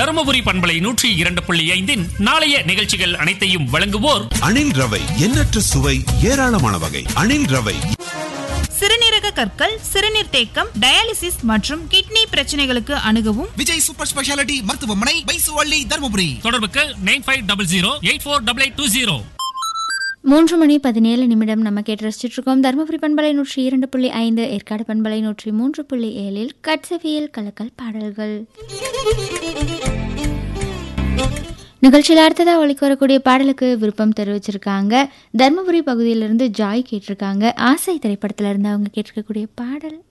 தருமபுரி பண்பலை நூற்றி இரண்டு புள்ளி ஐந்தின் நாளைய நிகழ்ச்சிகள் அனைத்தையும் வழங்குவோர் அணில் ரவை எண்ணற்ற சுவை ஏராளமான வகை அணில் ரவை சிறுநீரக கற்கள் சிறுநீர் தேக்கம் டயாலிசிஸ் மற்றும் கிட்னி பிரச்சனைகளுக்கு அணுகவும் விஜய் சூப்பர் ஸ்பெஷாலிட்டி மருத்துவமனை பைசுவள்ளி தருமபுரி தொடர்புக்கு nine five double zero eight four double eight two zero மூன்று மணி பதினேழு நிமிடம் நம்ம கேட்டு ரசிச்சுட்டு இருக்கோம் தருமபுரி பண்பலை நூற்றி இரண்டு புள்ளி ஐந்து ஏற்காடு பண்பலை நூற்றி மூன்று புள்ளி ஏழில் கட்சவியல் கலக்கல் பாடல்கள் நிகழ்ச்சியில் அடுத்ததாக ஒழிக்க வரக்கூடிய பாடலுக்கு விருப்பம் தெரிவிச்சிருக்காங்க தருமபுரி பகுதியிலிருந்து ஜாய் கேட்டிருக்காங்க ஆசை திரைப்படத்துல இருந்து அவங்க கேட்டிருக்கக்கூடிய பாடல்